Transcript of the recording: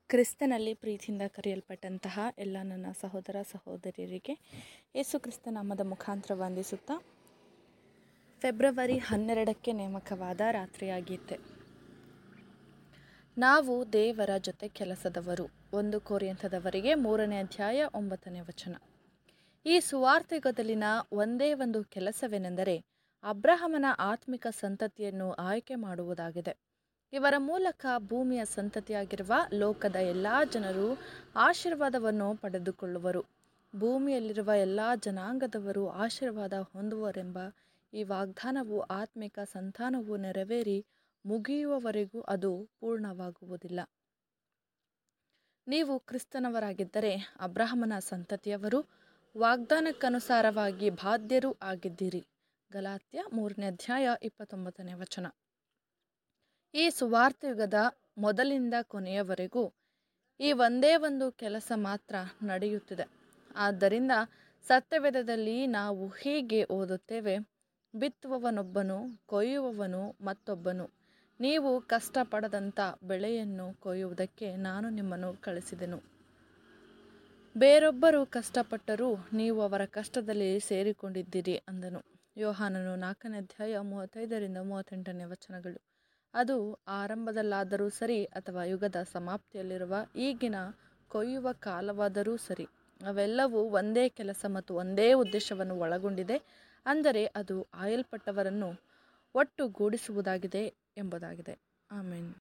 ಕ್ರಿಸ್ತನಲ್ಲಿ ಪ್ರೀತಿಯಿಂದ ಕರೆಯಲ್ಪಟ್ಟಂತಹ ಎಲ್ಲ ನನ್ನ ಸಹೋದರ ಸಹೋದರಿಯರಿಗೆ ಯೇಸು ಕ್ರಿಸ್ತ ನಾಮದ ಮುಖಾಂತರ ವಂದಿಸುತ್ತಾ ಫೆಬ್ರವರಿ ಹನ್ನೆರಡಕ್ಕೆ ನೇಮಕವಾದ ರಾತ್ರಿಯಾಗಿತ್ತೆ ನಾವು ದೇವರ ಜೊತೆ ಕೆಲಸದವರು ಒಂದು ಕೋರಿಯಂಥದವರಿಗೆ ಮೂರನೇ ಅಧ್ಯಾಯ ಒಂಬತ್ತನೇ ವಚನ ಈ ಸುವಾರ್ತೆಗದಲ್ಲಿನ ಒಂದೇ ಒಂದು ಕೆಲಸವೇನೆಂದರೆ ಅಬ್ರಹಮನ ಆತ್ಮಿಕ ಸಂತತಿಯನ್ನು ಆಯ್ಕೆ ಮಾಡುವುದಾಗಿದೆ ಇವರ ಮೂಲಕ ಭೂಮಿಯ ಸಂತತಿಯಾಗಿರುವ ಲೋಕದ ಎಲ್ಲ ಜನರು ಆಶೀರ್ವಾದವನ್ನು ಪಡೆದುಕೊಳ್ಳುವರು ಭೂಮಿಯಲ್ಲಿರುವ ಎಲ್ಲ ಜನಾಂಗದವರು ಆಶೀರ್ವಾದ ಹೊಂದುವರೆಂಬ ಈ ವಾಗ್ದಾನವು ಆತ್ಮಿಕ ಸಂತಾನವು ನೆರವೇರಿ ಮುಗಿಯುವವರೆಗೂ ಅದು ಪೂರ್ಣವಾಗುವುದಿಲ್ಲ ನೀವು ಕ್ರಿಸ್ತನವರಾಗಿದ್ದರೆ ಅಬ್ರಹಮನ ಸಂತತಿಯವರು ವಾಗ್ದಾನಕ್ಕನುಸಾರವಾಗಿ ಬಾಧ್ಯರೂ ಆಗಿದ್ದೀರಿ ಗಲಾತ್ಯ ಮೂರನೇ ಅಧ್ಯಾಯ ಇಪ್ಪತ್ತೊಂಬತ್ತನೇ ವಚನ ಈ ಸುವಾರ್ತೆಯುಗದ ಮೊದಲಿಂದ ಕೊನೆಯವರೆಗೂ ಈ ಒಂದೇ ಒಂದು ಕೆಲಸ ಮಾತ್ರ ನಡೆಯುತ್ತಿದೆ ಆದ್ದರಿಂದ ಸತ್ಯವೇದದಲ್ಲಿ ನಾವು ಹೀಗೆ ಓದುತ್ತೇವೆ ಬಿತ್ತುವವನೊಬ್ಬನು ಕೊಯ್ಯುವವನು ಮತ್ತೊಬ್ಬನು ನೀವು ಕಷ್ಟಪಡದಂಥ ಬೆಳೆಯನ್ನು ಕೊಯ್ಯುವುದಕ್ಕೆ ನಾನು ನಿಮ್ಮನ್ನು ಕಳಿಸಿದೆನು ಬೇರೊಬ್ಬರು ಕಷ್ಟಪಟ್ಟರೂ ನೀವು ಅವರ ಕಷ್ಟದಲ್ಲಿ ಸೇರಿಕೊಂಡಿದ್ದೀರಿ ಅಂದನು ಯೋಹಾನನು ನಾಲ್ಕನೇ ಅಧ್ಯಾಯ ಮೂವತ್ತೈದರಿಂದ ಮೂವತ್ತೆಂಟನೇ ವಚನಗಳು ಅದು ಆರಂಭದಲ್ಲಾದರೂ ಸರಿ ಅಥವಾ ಯುಗದ ಸಮಾಪ್ತಿಯಲ್ಲಿರುವ ಈಗಿನ ಕೊಯ್ಯುವ ಕಾಲವಾದರೂ ಸರಿ ಅವೆಲ್ಲವೂ ಒಂದೇ ಕೆಲಸ ಮತ್ತು ಒಂದೇ ಉದ್ದೇಶವನ್ನು ಒಳಗೊಂಡಿದೆ ಅಂದರೆ ಅದು ಆಯಲ್ಪಟ್ಟವರನ್ನು ಒಟ್ಟುಗೂಡಿಸುವುದಾಗಿದೆ ಎಂಬುದಾಗಿದೆ ಆಮೇನ್